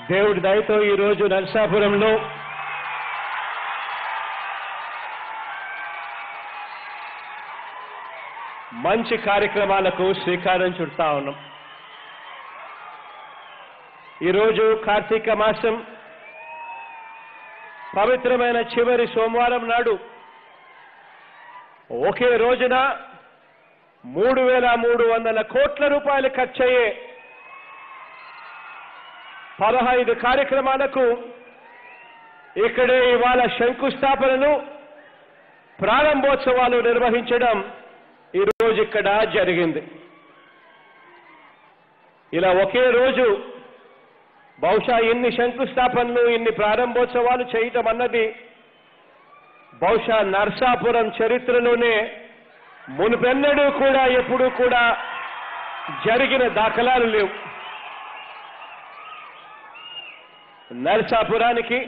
దేవుడి దయతో ఈరోజు నరసాపురంలో మంచి కార్యక్రమాలకు శ్రీకారం చుడతా ఉన్నాం ఈరోజు కార్తీక మాసం పవిత్రమైన చివరి సోమవారం నాడు ఒకే రోజున మూడు వేల మూడు వందల కోట్ల రూపాయలు ఖర్చయ్యే పదహైదు కార్యక్రమాలకు ఇక్కడే ఇవాళ శంకుస్థాపనలు ప్రారంభోత్సవాలు నిర్వహించడం ఈరోజు ఇక్కడ జరిగింది ఇలా ఒకే రోజు బహుశా ఇన్ని శంకుస్థాపనలు ఇన్ని ప్రారంభోత్సవాలు చేయటం అన్నది బహుశా నర్సాపురం చరిత్రలోనే మునుపెన్నడూ కూడా ఎప్పుడూ కూడా జరిగిన దాఖలాలు లేవు నరసాపురానికి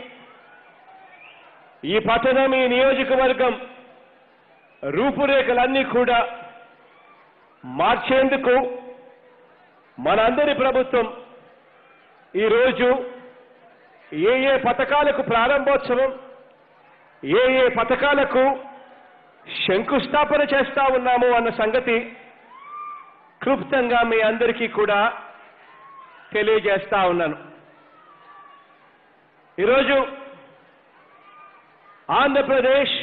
ఈ పట్టణం ఈ నియోజకవర్గం రూపురేఖలన్నీ కూడా మార్చేందుకు మనందరి ప్రభుత్వం ఈరోజు ఏ ఏ పథకాలకు ప్రారంభోత్సవం ఏ ఏ పథకాలకు శంకుస్థాపన చేస్తా ఉన్నాము అన్న సంగతి క్లుప్తంగా మీ అందరికీ కూడా తెలియజేస్తా ఉన్నాను ఈరోజు ఆంధ్రప్రదేశ్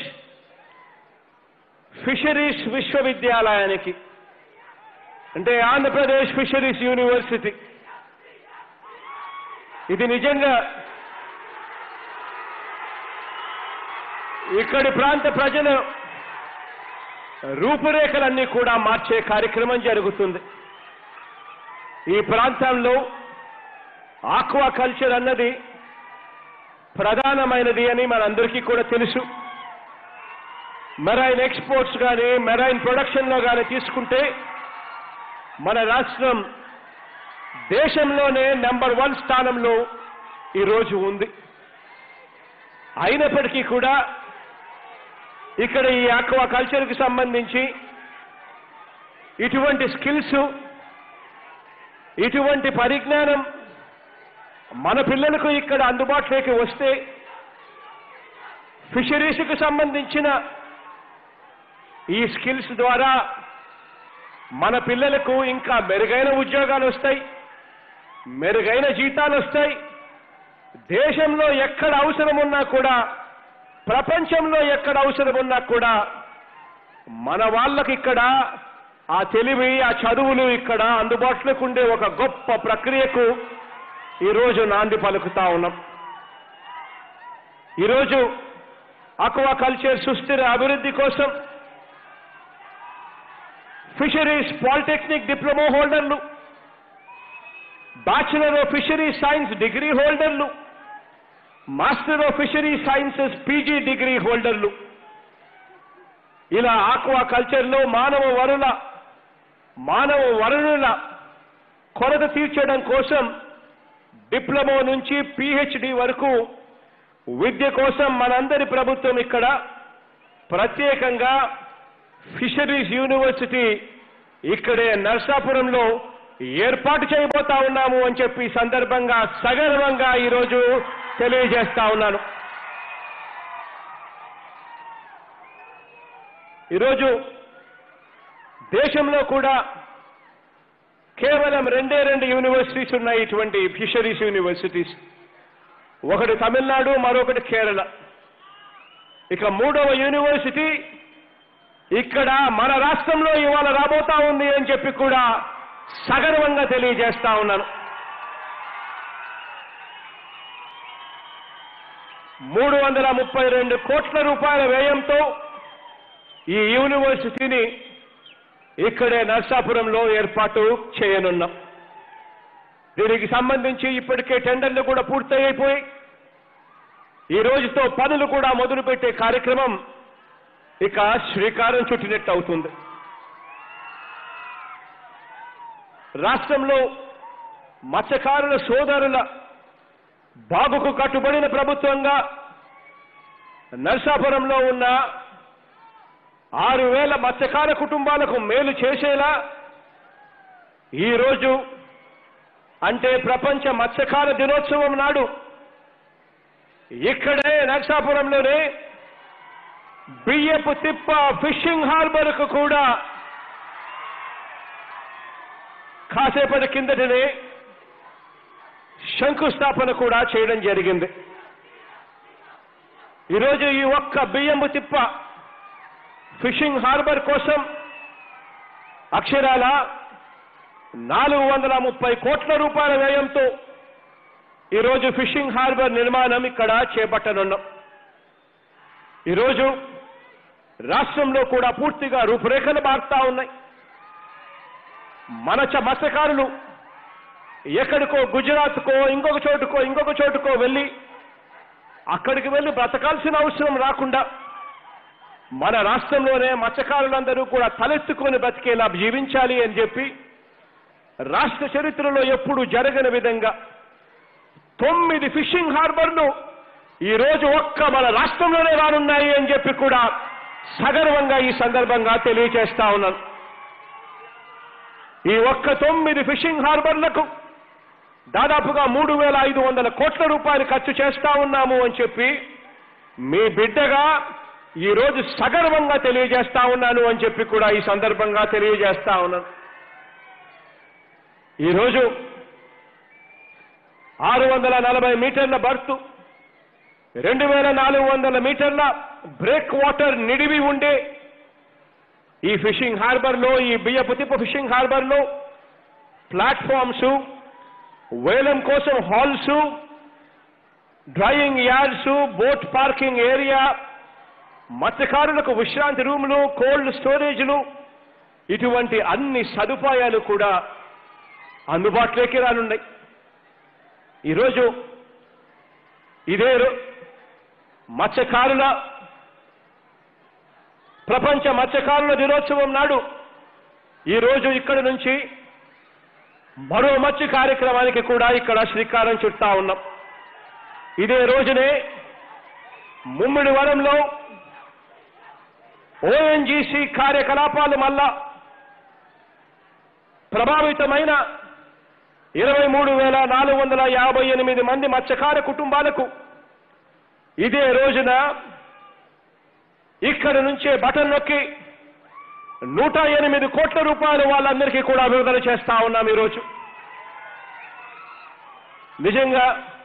ఫిషరీస్ విశ్వవిద్యాలయానికి అంటే ఆంధ్రప్రదేశ్ ఫిషరీస్ యూనివర్సిటీ ఇది నిజంగా ఇక్కడి ప్రాంత ప్రజల రూపురేఖలన్నీ కూడా మార్చే కార్యక్రమం జరుగుతుంది ఈ ప్రాంతంలో ఆక్వా కల్చర్ అన్నది ప్రధానమైనది అని మనందరికీ కూడా తెలుసు మెరైన్ ఎక్స్పోర్ట్స్ కానీ మెరైన్ ప్రొడక్షన్లో కానీ తీసుకుంటే మన రాష్ట్రం దేశంలోనే నెంబర్ వన్ స్థానంలో ఈరోజు ఉంది అయినప్పటికీ కూడా ఇక్కడ ఈ ఆక్వా కల్చర్కి సంబంధించి ఇటువంటి స్కిల్స్ ఇటువంటి పరిజ్ఞానం మన పిల్లలకు ఇక్కడ అందుబాటులోకి వస్తే ఫిషరీస్కి సంబంధించిన ఈ స్కిల్స్ ద్వారా మన పిల్లలకు ఇంకా మెరుగైన ఉద్యోగాలు వస్తాయి మెరుగైన జీతాలు వస్తాయి దేశంలో ఎక్కడ అవసరం ఉన్నా కూడా ప్రపంచంలో ఎక్కడ అవసరం ఉన్నా కూడా మన వాళ్ళకి ఇక్కడ ఆ తెలివి ఆ చదువులు ఇక్కడ అందుబాటులోకి ఉండే ఒక గొప్ప ప్రక్రియకు ఈరోజు నాంది పలుకుతా ఉన్నాం ఈరోజు అక్వా కల్చర్ సుస్థిర అభివృద్ధి కోసం ఫిషరీస్ పాలిటెక్నిక్ డిప్లొమా హోల్డర్లు bachelor of fishery science degree హోల్డర్లు master of fishery sciences PG degree హోల్డర్లు ఇలా ఆక్వా కల్చర్లో మానవ వరుల మానవ వనరుల కొరత తీర్చడం కోసం డిప్లొమా నుంచి పిహెచ్డి వరకు విద్య కోసం మనందరి ప్రభుత్వం ఇక్కడ ప్రత్యేకంగా ఫిషరీస్ యూనివర్సిటీ ఇక్కడే నర్సాపురంలో ఏర్పాటు చేయబోతా ఉన్నాము అని చెప్పి ఈ సందర్భంగా సగర్వంగా ఈరోజు తెలియజేస్తా ఉన్నాను ఈరోజు దేశంలో కూడా కేవలం రెండే రెండు యూనివర్సిటీస్ ఉన్నాయి ఇటువంటి ఫిషరీస్ యూనివర్సిటీస్ ఒకటి తమిళనాడు మరొకటి కేరళ ఇక మూడవ యూనివర్సిటీ ఇక్కడ మన రాష్ట్రంలో ఇవాళ రాబోతా ఉంది అని చెప్పి కూడా సగర్వంగా తెలియజేస్తా ఉన్నాను మూడు వందల ముప్పై రెండు కోట్ల రూపాయల వ్యయంతో ఈ యూనివర్సిటీని ఇక్కడే నర్సాపురంలో ఏర్పాటు చేయనున్నాం దీనికి సంబంధించి ఇప్పటికే టెండర్లు కూడా పూర్తయిపోయి ఈ రోజుతో పనులు కూడా మొదలుపెట్టే కార్యక్రమం ఇక శ్రీకారం చుట్టినట్టు అవుతుంది రాష్ట్రంలో మత్స్యకారుల సోదరుల బాగుకు కట్టుబడిన ప్రభుత్వంగా నర్సాపురంలో ఉన్న ఆరు వేల మత్స్యకార కుటుంబాలకు మేలు చేసేలా ఈరోజు అంటే ప్రపంచ మత్స్యకార దినోత్సవం నాడు ఇక్కడే నరసాపురంలోనే బియ్యపు తిప్ప ఫిషింగ్ హార్బర్కు కూడా కాసేపటి కిందటనే శంకుస్థాపన కూడా చేయడం జరిగింది ఈరోజు ఈ ఒక్క బియ్యము తిప్ప ఫిషింగ్ హార్బర్ కోసం అక్షరాల నాలుగు వందల ముప్పై కోట్ల రూపాయల వ్యయంతో ఈరోజు ఫిషింగ్ హార్బర్ నిర్మాణం ఇక్కడ చేపట్టనున్నాం ఈరోజు రాష్ట్రంలో కూడా పూర్తిగా రూపురేఖలు మారుతా ఉన్నాయి మన చ మత్స్యకారులు ఎక్కడికో గుజరాత్కో ఇంకొక చోటుకో ఇంకొక చోటుకో వెళ్ళి అక్కడికి వెళ్ళి బ్రతకాల్సిన అవసరం రాకుండా మన రాష్ట్రంలోనే మత్స్యకారులందరూ కూడా తలెత్తుకొని బ్రతికేలా జీవించాలి అని చెప్పి రాష్ట్ర చరిత్రలో ఎప్పుడు జరగని విధంగా తొమ్మిది ఫిషింగ్ హార్బర్లు ఈ రోజు ఒక్క మన రాష్ట్రంలోనే రానున్నాయి అని చెప్పి కూడా సగర్వంగా ఈ సందర్భంగా తెలియజేస్తా ఉన్నాను ఈ ఒక్క తొమ్మిది ఫిషింగ్ హార్బర్లకు దాదాపుగా మూడు వేల ఐదు వందల కోట్ల రూపాయలు ఖర్చు చేస్తా ఉన్నాము అని చెప్పి మీ బిడ్డగా ఈ రోజు సగర్వంగా తెలియజేస్తా ఉన్నాను అని చెప్పి కూడా ఈ సందర్భంగా తెలియజేస్తా ఉన్నాను ఈరోజు ఆరు వందల నలభై మీటర్ల బర్తు రెండు వేల నాలుగు వందల మీటర్ల బ్రేక్ వాటర్ నిడివి ఉండే ఈ ఫిషింగ్ హార్బర్లో ఈ బియ్యపు తిప్ప ఫిషింగ్ హార్బర్లో ప్లాట్ఫామ్స్ వేలం కోసం halls drying yards boat parking area మత్స్యకారులకు విశ్రాంతి రూములు కోల్డ్ స్టోరేజ్లు ఇటువంటి అన్ని సదుపాయాలు కూడా అందుబాటులోకి రానున్నాయి ఈరోజు ఇదే రో- మత్స్యకారుల ప్రపంచ మత్స్యకారుల దినోత్సవం నాడు ఈరోజు ఇక్కడి నుంచి మరో మత్స్య కార్యక్రమానికి కూడా ఇక్కడ శ్రీకారం చుడతా ఉన్నాం ఇదే రోజునే ముమ్మిడి వనంలో ఓఎన్జీసీ కార్యకలాపాలు మళ్ళా ప్రభావితమైన ఇరవై మూడు వేల నాలుగు వందల యాభై ఎనిమిది మంది మత్స్యకార కుటుంబాలకు ఇదే రోజున ఇక్కడి నుంచే బటన్ నొక్కి నూట ఎనిమిది కోట్ల రూపాయలు వాళ్ళందరికీ కూడా విడుదల చేస్తా ఉన్నాం ఈరోజు నిజంగా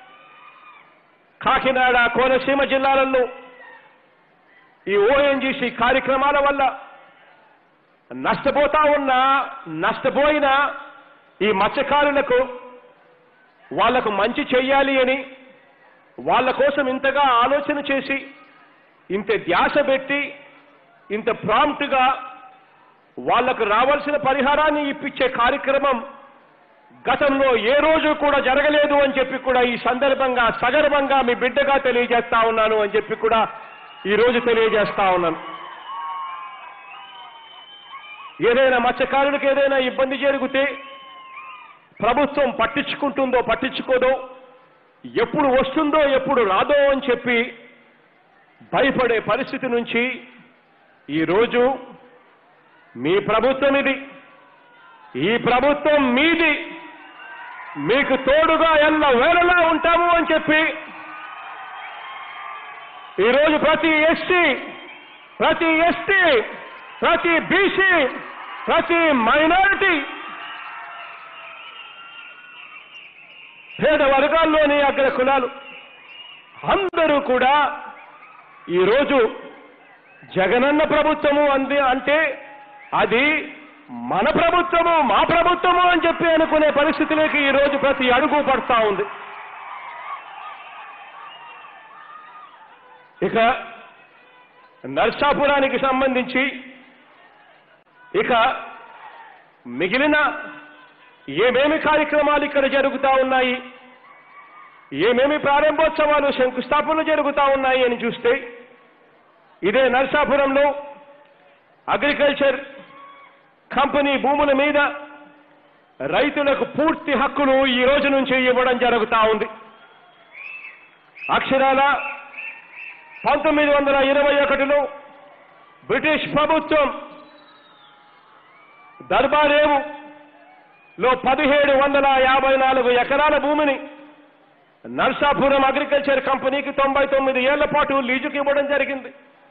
కాకినాడ కోనసీమ జిల్లాలలో ఈ ఓఎన్జీసీ కార్యక్రమాల వల్ల నష్టపోతా ఉన్న నష్టపోయిన ఈ మత్స్యకారులకు వాళ్లకు మంచి చెయ్యాలి అని వాళ్ళ కోసం ఇంతగా ఆలోచన చేసి ఇంత ధ్యాస పెట్టి ఇంత ప్రాంప్ట్గా వాళ్లకు రావాల్సిన పరిహారాన్ని ఇప్పించే కార్యక్రమం గతంలో ఏ రోజు కూడా జరగలేదు అని చెప్పి కూడా ఈ సందర్భంగా సగర్వంగా మీ బిడ్డగా తెలియజేస్తా ఉన్నాను అని చెప్పి కూడా ఈ రోజు తెలియజేస్తా ఉన్నాను ఏదైనా మత్స్యకారులకు ఏదైనా ఇబ్బంది జరిగితే ప్రభుత్వం పట్టించుకుంటుందో పట్టించుకోదో ఎప్పుడు వస్తుందో ఎప్పుడు రాదో అని చెప్పి భయపడే పరిస్థితి నుంచి ఈరోజు మీ ప్రభుత్వం ఇది ఈ ప్రభుత్వం మీది మీకు తోడుగా ఎల్ల వేళలా ఉంటాము అని చెప్పి ఈరోజు ప్రతి ఎస్సీ ప్రతి ఎస్టీ ప్రతి బీసీ ప్రతి మైనారిటీ పేద వర్గాల్లోని అగ్ర కులాలు అందరూ కూడా ఈరోజు జగనన్న ప్రభుత్వము అంది అంటే అది మన ప్రభుత్వము మా ప్రభుత్వము అని చెప్పి అనుకునే పరిస్థితిలోకి ఈరోజు ప్రతి అడుగు పడతా ఉంది ఇక నర్సాపురానికి సంబంధించి ఇక మిగిలిన ఏమేమి కార్యక్రమాలు ఇక్కడ జరుగుతా ఉన్నాయి ఏమేమి ప్రారంభోత్సవాలు శంకుస్థాపనలు జరుగుతా ఉన్నాయి అని చూస్తే ఇదే నరసాపురంలో అగ్రికల్చర్ కంపెనీ భూముల మీద రైతులకు పూర్తి హక్కులు ఈ రోజు నుంచి ఇవ్వడం జరుగుతా ఉంది అక్షరాల పంతొమ్మిది వందల ఇరవై ఒకటిలో బ్రిటిష్ ప్రభుత్వం దర్బారేవు లో పదిహేడు వందల యాభై నాలుగు ఎకరాల భూమిని నర్సాపురం అగ్రికల్చర్ కంపెనీకి తొంభై తొమ్మిది ఏళ్ల పాటు లీజుకి ఇవ్వడం జరిగింది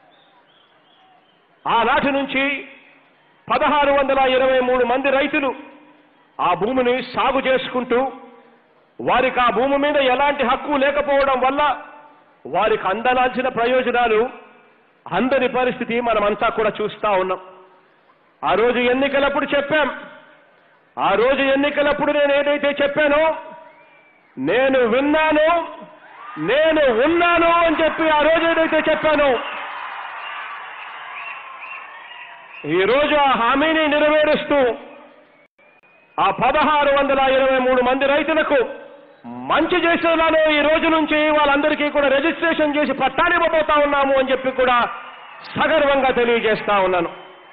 ఆనాటి నుంచి పదహారు వందల ఇరవై మూడు మంది రైతులు ఆ భూమిని సాగు చేసుకుంటూ వారికి ఆ భూమి మీద ఎలాంటి హక్కు లేకపోవడం వల్ల వారికి అందలాల్సిన ప్రయోజనాలు అందని పరిస్థితి మనమంతా కూడా చూస్తా ఉన్నాం ఆ రోజు ఎన్నికలప్పుడు చెప్పాం ఆ రోజు ఎన్నికలప్పుడు నేను ఏదైతే చెప్పానో నేను విన్నాను నేను ఉన్నాను అని చెప్పి ఆ రోజు ఏదైతే చెప్పానో ఈ రోజు ఆ హామీని నెరవేరుస్తూ ఆ పదహారు వందల ఇరవై మూడు మంది రైతులకు మంచి చేసేలాను ఈ రోజు నుంచి వాళ్ళందరికీ కూడా రిజిస్ట్రేషన్ చేసి పట్టానివ్వబోతా ఉన్నాము అని చెప్పి కూడా సగర్వంగా తెలియజేస్తా ఉన్నాను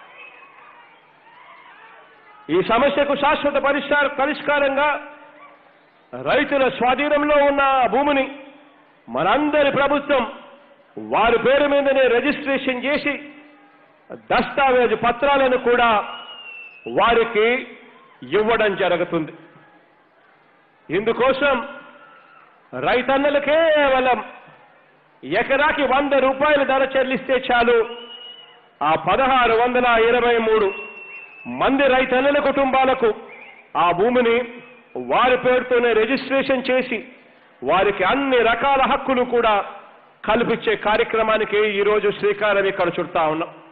ఈ సమస్యకు శాశ్వత పరిష్కార పరిష్కారంగా రైతుల స్వాధీనంలో ఉన్న ఆ భూమిని మనందరి ప్రభుత్వం వారి పేరు మీదనే రిజిస్ట్రేషన్ చేసి దస్తావేజు పత్రాలను కూడా వారికి ఇవ్వడం జరుగుతుంది ఇందుకోసం రైతన్నలు కేవలం ఎకరాకి వంద రూపాయల ధర చెల్లిస్తే చాలు ఆ పదహారు వందల ఇరవై మూడు మంది రైతన్నల కుటుంబాలకు ఆ భూమిని వారి పేరుతోనే రిజిస్ట్రేషన్ చేసి వారికి అన్ని రకాల హక్కులు కూడా కల్పించే కార్యక్రమానికి ఈరోజు శ్రీకారం ఇక్కడ చుడతా ఉన్నాం